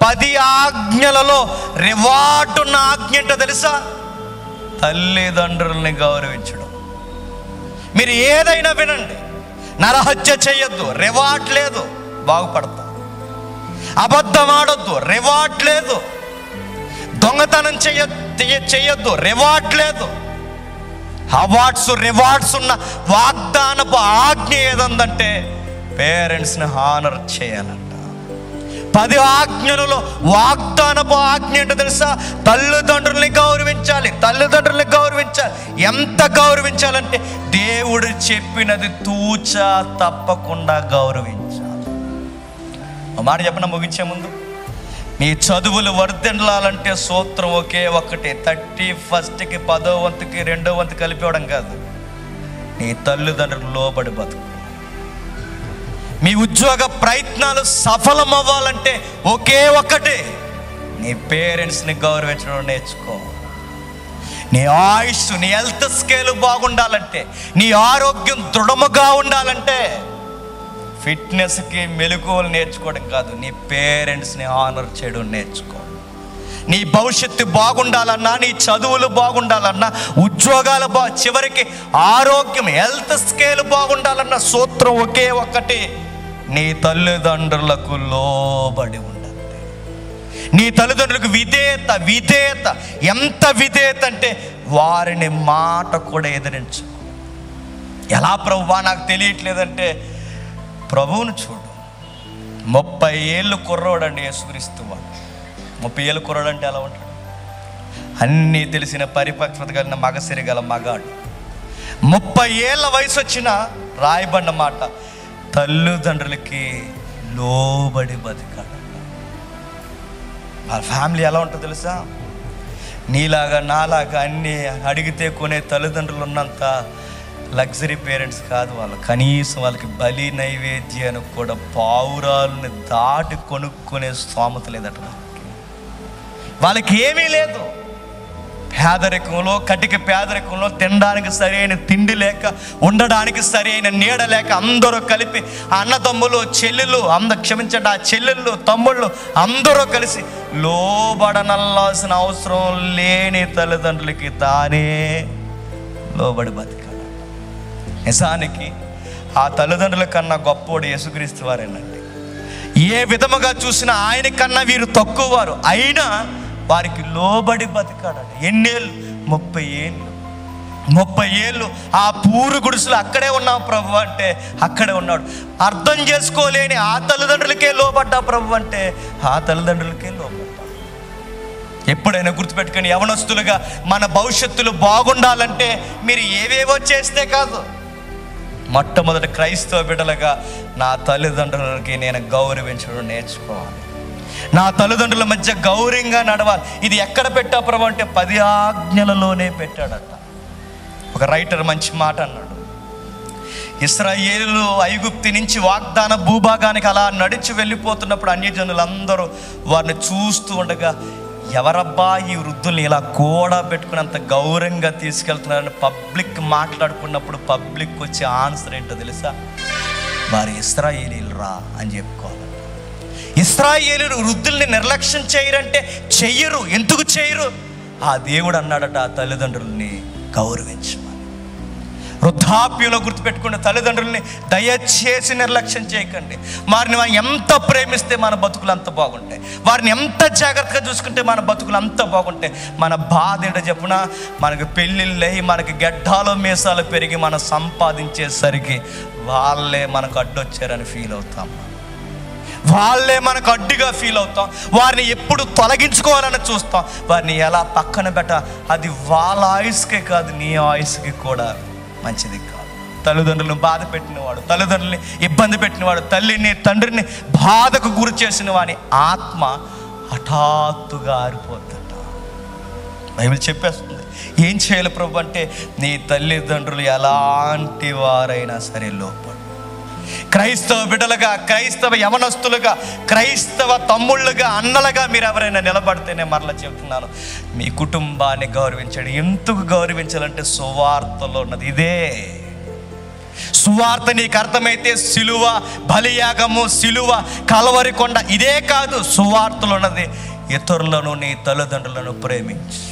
పది ఆజ్ఞలలో రివార్డ్ ఉన్న ఆజ్ఞ ఏంటో తెలుసా తల్లిదండ్రుల్ని గౌరవించడం మీరు ఏదైనా వినండి నరహత్య చేయొద్దు రివార్డ్ లేదు బాగుపడతాం అబద్ధం ఆడొద్దు రివార్డ్ లేదు దొంగతనం చెయ్య చెయ్య- చెయ్యొద్దు రివార్డ్ లేదు అవార్డ్స్ రివార్డ్స్ ఉన్న వాగ్దానపు ఆజ్ఞ ఏదందంటే పేరెంట్స్ని హానర్ చేయాలంట పది ఆజ్ఞలలో వాగ్దానపు ఆజ్ఞ ఏంటో తెలుసా తల్లిదండ్రుల్ని గౌరవించాలి తల్లిదండ్రుల్ని గౌరవించాలి ఎంత గౌరవించాలంటే దేవుడు చెప్పినది తూచా తప్పకుండా గౌరవించాలి ఒక మాట చెప్పిన ముగించే ముందు నీ చదువులు వర్ధిల్లాలంటే సూత్రం ఒకే ఒక్కటి థర్టీ ఫస్ట్కి పదో వంతుకి రెండో వంతు కలిపివ్వడం కాదు నీ తల్లిదండ్రులు లోబడి బతుకు మీ ఉద్యోగ ప్రయత్నాలు సఫలం అవ్వాలంటే ఒకే ఒక్కటి నీ పేరెంట్స్ని గౌరవించడం నేర్చుకో నీ ఆయుష్ నీ హెల్త్ స్కేల్ బాగుండాలంటే నీ ఆరోగ్యం దృఢముగా ఉండాలంటే ఫిట్నెస్కి మెలకువలు నేర్చుకోవడం కాదు నీ పేరెంట్స్ని ఆనర్ చేయడం నేర్చుకో నీ భవిష్యత్తు బాగుండాలన్నా నీ చదువులు బాగుండాలన్నా ఉద్యోగాలు బా చివరికి ఆరోగ్యం హెల్త్ స్కేల్ బాగుండాలన్న సూత్రం ఒకే ఒక్కటి నీ తల్లిదండ్రులకు లోబడి ఉండాలి నీ తల్లిదండ్రులకు విధేయత విధేయత ఎంత విధేయత అంటే వారిని మాట కూడా ఎదిరించు ఎలా ప్రభువా నాకు తెలియట్లేదంటే ప్రభువును చూడు ముప్పై ఏళ్ళు కుర్రోడండి యేసుక్రీస్తు వాడు ముప్పై ఏళ్ళు కుర్రోడు అంటే ఎలా ఉంటాడు అన్నీ తెలిసిన పరిపక్వత కలిగిన మగసిరి గల మగాడు ముప్పై ఏళ్ళ వయసు వచ్చిన రాయబడిన మాట తల్లిదండ్రులకి లోబడి బతికాడు వాళ్ళ ఫ్యామిలీ ఎలా ఉంటుందో తెలుసా నీలాగా నాలాగా అన్నీ అడిగితే కొనే తల్లిదండ్రులు ఉన్నంత లగ్జరీ పేరెంట్స్ కాదు వాళ్ళు కనీసం వాళ్ళకి బలి నైవేద్యానికి కూడా పావురాలని దాటి కొనుక్కునే స్తోమత లేదట వాళ్ళకి. వాళ్ళకి ఏమీ లేదు పేదరికంలో కటిక పేదరికంలో తినడానికి సరైన తిండి లేక ఉండడానికి సరైన నీడ లేక అందరూ కలిపి ఆ అన్నదమ్ములు చెల్లెలు అంద క్షమించండి ఆ చెల్లెళ్ళు తమ్ముళ్ళు అందరూ కలిసి లోబడనల్లాల్సిన అవసరం లేని తల్లిదండ్రులకి తానే లోబడి బతికాడు నిజానికి ఆ తల్లిదండ్రుల కన్నా గొప్పోడు యేసుక్రీస్తు వారేనండి ఏ విధముగా చూసినా ఆయన కన్నా వీరు తక్కువ వారు అయినా వారికి లోబడి బతికాడట ఎన్నేళ్ళు ముప్పై ఏళ్ళు ముప్పై ఏళ్ళు ఆ పూరు గుడిసెలు అక్కడే ఉన్నావు ప్రభు అంటే అక్కడే ఉన్నాడు అర్థం చేసుకోలేని ఆ తల్లిదండ్రులకే లోబడ్డా ప్రభు అంటే ఆ తల్లిదండ్రులకే లోబడ్డా ఎప్పుడైనా గుర్తుపెట్టుకొని యవనస్తులుగా మన భవిష్యత్తులు బాగుండాలంటే మీరు ఏవేవో చేస్తే కాదు మొట్టమొదటి క్రైస్తవ బిడ్డలుగా నా తల్లిదండ్రులకి నేను గౌరవించడం నేర్చుకోవాలి నా తల్లిదండ్రుల మధ్య గౌరవంగా నడవాలి ఇది ఎక్కడ పెట్టా ప్రభు అంటే పది ఆజ్ఞలలోనే పెట్టాడట ఒక రైటర్ మంచి మాట అన్నాడు ఇస్రాయేలు ఐగుప్తి నుంచి వాగ్దాన భూభాగానికి అలా నడిచి వెళ్ళిపోతున్నప్పుడు అన్యజనులందరూ వారిని చూస్తూ ఉండగా ఎవరబ్బా ఈ వృద్ధుల్ని ఇలా కూడా పెట్టుకున్నంత గౌరవంగా తీసుకెళ్తున్నారని పబ్లిక్ మాట్లాడుకున్నప్పుడు పబ్లిక్ వచ్చే ఆన్సర్ ఏంటో తెలుసా వారు ఇస్రాయేలీలు రా అని చెప్పుకోవాలి ఇస్రాయేలీలు వృద్ధుల్ని నిర్లక్ష్యం చేయరంటే చెయ్యరు ఎందుకు చేయరు ఆ దేవుడు అన్నాడట ఆ తల్లిదండ్రుల్ని గౌరవించమని వృద్ధాప్యంలో గుర్తుపెట్టుకున్న తల్లిదండ్రుల్ని దయచేసి నిర్లక్ష్యం చేయకండి వారిని మనం ఎంత ప్రేమిస్తే మన బతుకులు అంత బాగుంటాయి వారిని ఎంత జాగ్రత్తగా చూసుకుంటే మన బతుకులు అంత బాగుంటాయి మన బాధ ఏంటో చెప్పున మనకి పెళ్ళిళ్ళు అయ్యి మనకి గడ్డాలు మీసాలు పెరిగి మనం సంపాదించేసరికి వాళ్ళే మనకు అడ్డొచ్చారని ఫీల్ అవుతాం వాళ్ళే మనకు అడ్డుగా ఫీల్ అవుతాం వారిని ఎప్పుడు తొలగించుకోవాలని చూస్తాం వారిని ఎలా పక్కన పెట్ట అది వాళ్ళ ఆయుస్కే కాదు నీ ఆయుస్కి కూడా మంచిది కాదు తల్లిదండ్రులను బాధ పెట్టినవాడు తల్లిదండ్రులని ఇబ్బంది పెట్టినవాడు తల్లిని తండ్రిని బాధకు గురి చేసిన వాని ఆత్మ హఠాత్తుగా ఆరిపోద్దట బైబిల్ చెప్పేస్తుంది ఏం చేయాలి ప్రభు అంటే నీ తల్లిదండ్రులు ఎలాంటి వారైనా సరే లోపడు క్రైస్తవ బిడ్డలుగా క్రైస్తవ యవనస్తులుగా క్రైస్తవ తమ్ముళ్ళుగా అన్నలుగా మీరు ఎవరైనా నిలబడితేనే మరలా చెబుతున్నాను మీ కుటుంబాన్ని గౌరవించండి ఎందుకు గౌరవించాలంటే సువార్తలో ఉన్నది ఇదే సువార్త నీకు అర్థమైతే సిలువ బలియాగము సిలువ కలవరి కొండ ఇదే కాదు సువార్తలు ఉన్నది ఇతరులను నీ తల్లిదండ్రులను ప్రేమించు